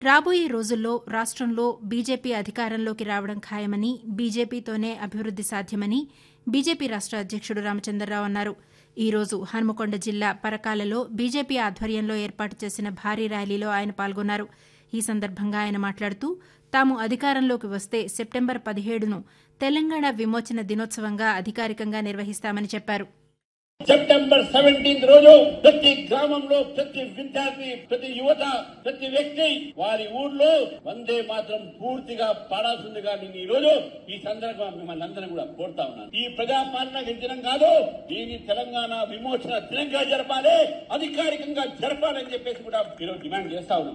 రాబోయే రోజుల్లో రాష్టంలో బీజేపీ అధికారంలోకి రావడం ఖాయమని బీజేపీతోనే అభివృద్ది సాధ్యమని బీజేపీ రాష్ట అధ్యక్షుడు రామచంద్రరావు అన్నారు ఈ రోజు హన్మకొండ జిల్లా పరకాలలో బీజేపీ ఆధ్వర్యంలో ఏర్పాటు చేసిన భారీ ర్యాలీలో ఆయన పాల్గొన్నారు ఈ సందర్భంగా ఆయన మాట్లాడుతూ తాము అధికారంలోకి వస్తే సెప్టెంబర్ పదిహేడును తెలంగాణ విమోచన దినోత్సవంగా అధికారికంగా నిర్వహిస్తామని చెప్పారు సెప్టెంబర్ సెవెంటీన్త్ రోజు ప్రతి గ్రామంలో ప్రతి విద్యార్థి ప్రతి యువత ప్రతి వ్యక్తి వారి ఊర్లో వందే మాత్రం పూర్తిగా పాడాల్సిందిగా నేను ఈ రోజు ఈ సందర్భంగా మిమ్మల్ని అందరం కూడా కోరుతా ఉన్నాను ఈ ప్రజాపాలన దినం కాదు దీన్ని తెలంగాణ విమోచన దినంగా జరపాలి అధికారికంగా జరపాలని చెప్పేసి కూడా ఈరోజు డిమాండ్ చేస్తా ఉన్నాం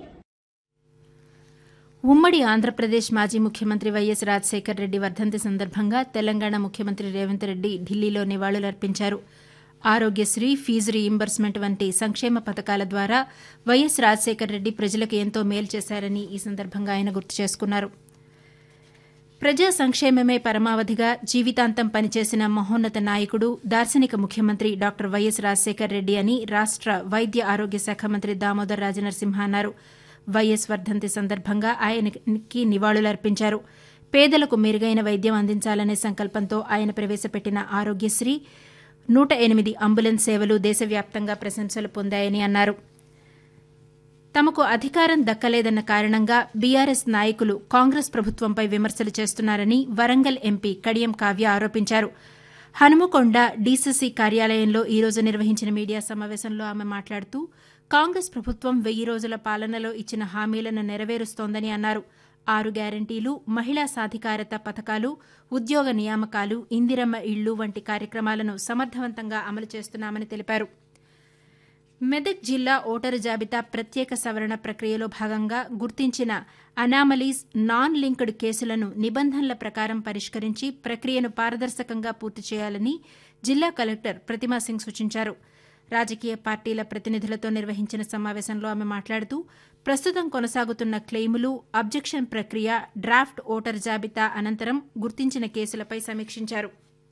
ఉమ్మడి ఆంధ్రప్రదేశ్ మాజీ ముఖ్యమంత్రి వైఎస్ రాజశేఖర్ రెడ్డి వర్ధంతి సందర్భంగా తెలంగాణ ముఖ్యమంత్రి రేవంత్ రెడ్డి ఢిల్లీలో నివాళులర్పించారు ఆరోగ్యశ్రీ ఫీజు రీయింబర్స్మెంట్ వంటి సంక్షేమ పథకాల ద్వారా వైఎస్ రాజశేఖర్ రెడ్డి ప్రజలకు ఎంతో మేలు చేశారని ఈ సందర్భంగా ఆయన గుర్తు చేసుకున్నారు ప్రజా సంక్షేమమే పరమావధిగా జీవితాంతం పనిచేసిన మహోన్నత నాయకుడు దార్శనిక ముఖ్యమంత్రి డాక్టర్ వైఎస్ రాజశేఖర్ రెడ్డి అని రాష్ట వైద్య ఆరోగ్య శాఖ మంత్రి దామోదర్ రాజనరసింహ అన్నారు వైఎస్ వర్ధంతి సందర్భంగా ఆయనకి నివాళులర్పించారు పేదలకు మెరుగైన వైద్యం అందించాలనే సంకల్పంతో ఆయన ప్రవేశపెట్టిన ఆరోగ్యశ్రీ నూట ఎనిమిది అంబులెన్స్ సేవలు దేశవ్యాప్తంగా ప్రశంసలు పొందాయని అన్నారు తమకు అధికారం దక్కలేదన్న కారణంగా బీఆర్ఎస్ నాయకులు కాంగ్రెస్ ప్రభుత్వంపై విమర్శలు చేస్తున్నారని వరంగల్ ఎంపీ కడియం కావ్య ఆరోపించారు హనుమకొండ డీసీసీ కార్యాలయంలో ఈ రోజు నిర్వహించిన మీడియా సమావేశంలో ఆమె మాట్లాడుతూ కాంగ్రెస్ ప్రభుత్వం వెయ్యి రోజుల పాలనలో ఇచ్చిన హామీలను నెరవేరుస్తోందని అన్నారు ఆరు గ్యారంటీలు మహిళా సాధికారత పథకాలు ఉద్యోగ నియామకాలు ఇందిరమ్మ ఇళ్లు వంటి కార్యక్రమాలను సమర్థవంతంగా అమలు చేస్తున్నామని తెలిపారు మెదక్ జిల్లా ఓటరు జాబితా ప్రత్యేక సవరణ ప్రక్రియలో భాగంగా గుర్తించిన అనామలీస్ నాన్ లింక్డ్ కేసులను నిబంధనల ప్రకారం పరిష్కరించి ప్రక్రియను పారదర్శకంగా పూర్తి చేయాలని జిల్లా కలెక్టర్ ప్రతిమా సింగ్ సూచించారు రాజకీయ పార్టీల ప్రతినిధులతో నిర్వహించిన సమావేశంలో ఆమె మాట్లాడుతూ ప్రస్తుతం కొనసాగుతున్న క్లెయిములు అబ్జెక్షన్ ప్రక్రియ డ్రాఫ్ట్ ఓటర్ జాబితా అనంతరం గుర్తించిన కేసులపై సమీక్షించారు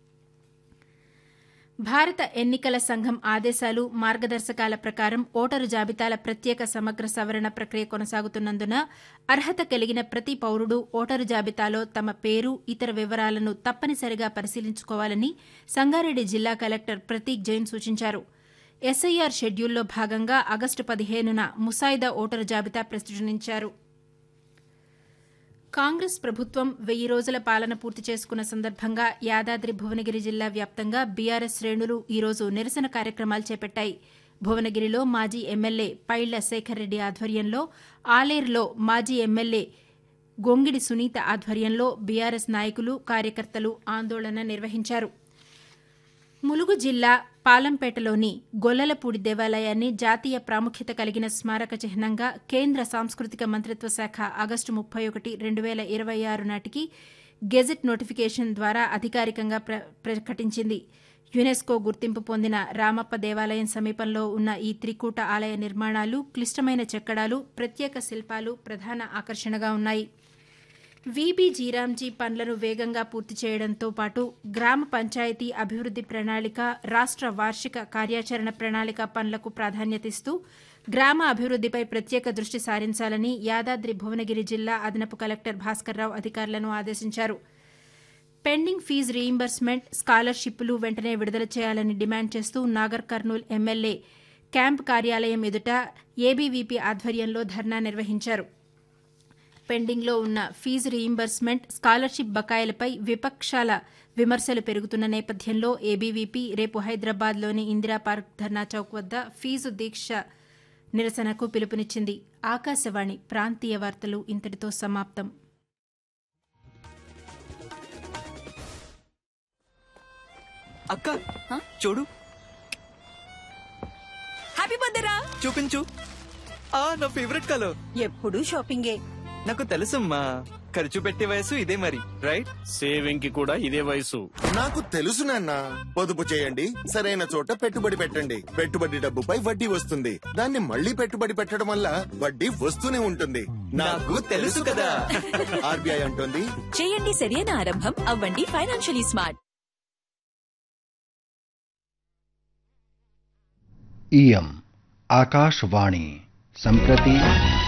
భారత ఎన్నికల సంఘం ఆదేశాలు మార్గదర్శకాల ప్రకారం ఓటరు జాబితాల ప్రత్యేక సమగ్ర సవరణ ప్రక్రియ కొనసాగుతున్నందున అర్హత కలిగిన ప్రతి పౌరుడు ఓటరు జాబితాలో తమ పేరు ఇతర వివరాలను తప్పనిసరిగా పరిశీలించుకోవాలని సంగారెడ్డి జిల్లా కలెక్టర్ ప్రతీక్ జైన్ సూచించారు ఎస్ఐఆర్ షెడ్యూల్లో భాగంగా ఆగస్టు పదిహేనున ముసాయిదా ఓటరు జాబితా ప్రచురించారు కాంగ్రెస్ ప్రభుత్వం వెయ్యి రోజుల పాలన పూర్తి చేసుకున్న సందర్భంగా యాదాద్రి భువనగిరి జిల్లా వ్యాప్తంగా బీఆర్ఎస్ శ్రేణులు ఈరోజు నిరసన కార్యక్రమాలు చేపట్టాయి భువనగిరిలో మాజీ ఎమ్మెల్యే పైళ్ల శేఖర్ రెడ్డి ఆధ్వర్యంలో ఆలేరులో మాజీ ఎమ్మెల్యే గొంగిడి సునీత ఆధ్వర్యంలో బీఆర్ఎస్ నాయకులు కార్యకర్తలు ఆందోళన నిర్వహించారు ములుగు జిల్లా పాలంపేటలోని గొల్లలపూడి దేవాలయాన్ని జాతీయ ప్రాముఖ్యత కలిగిన స్మారక చిహ్నంగా కేంద్ర సాంస్కృతిక మంత్రిత్వ శాఖ ఆగస్టు ముప్పై ఒకటి రెండు వేల ఇరవై ఆరు నాటికి గెజెట్ నోటిఫికేషన్ ద్వారా అధికారికంగా ప్రకటించింది యునెస్కో గుర్తింపు పొందిన రామప్ప దేవాలయం సమీపంలో ఉన్న ఈ త్రికూట ఆలయ నిర్మాణాలు క్లిష్టమైన చెక్కడాలు ప్రత్యేక శిల్పాలు ప్రధాన ఆకర్షణగా ఉన్నాయి వీబీ జీరాంజీ పనులను వేగంగా పూర్తి చేయడంతో పాటు గ్రామ పంచాయతీ అభివృద్ది ప్రణాళిక రాష్ట వార్షిక కార్యాచరణ ప్రణాళిక పనులకు ప్రాధాన్యతిస్తూ గ్రామ అభివృద్దిపై ప్రత్యేక దృష్టి సారించాలని యాదాద్రి భువనగిరి జిల్లా అదనపు కలెక్టర్ భాస్కర్రావు అధికారులను ఆదేశించారు పెండింగ్ ఫీజు రీయింబర్స్మెంట్ స్కాలర్షిప్లు వెంటనే విడుదల చేయాలని డిమాండ్ చేస్తూ నాగర్ కర్నూల్ ఎమ్మెల్యే క్యాంప్ కార్యాలయం ఎదుట ఏబీవీపీ ఆధ్వర్యంలో ధర్నా నిర్వహించారు పెండింగ్లో ఉన్న ఫీజు రీయింబర్స్మెంట్ స్కాలర్షిప్ బకాయిలపై విపక్షాల విమర్శలు పెరుగుతున్న నేపథ్యంలో ఏబీవీపీ రేపు హైదరాబాద్లోని ఇందిరా పార్క్ ధర్నా చౌక్ వద్ద ఫీజు దీక్ష నిరసనకు పిలుపునిచ్చింది ఆకాశవాణి ప్రాంతీయ వార్తలు ఇంతటితో సమాప్తం అక్క చూడు హ్యాపీ బర్త్డే రా చూపించు ఆ నా ఫేవరెట్ కలర్ ఎప్పుడు షాపింగే నాకు తెలుసమ్మా ఖర్చు పెట్టే వయసు ఇదే మరి రైట్ సేవింగ్ కి కూడా ఇదే వయసు నాకు తెలుసు నాన్న పొదుపు చేయండి సరైన చోట పెట్టుబడి పెట్టండి పెట్టుబడి డబ్బుపై వడ్డీ వస్తుంది దాన్ని మళ్ళీ పెట్టుబడి పెట్టడం వల్ల వడ్డీ వస్తూనే ఉంటుంది నాకు తెలుసు కదా ఆర్బీఐ అంటుంది చేయండి సరైన ఆరంభం అవ్వండి ఫైనాన్షియలీ స్మార్ట్ इयम् आकाशवाणी सम्प्रति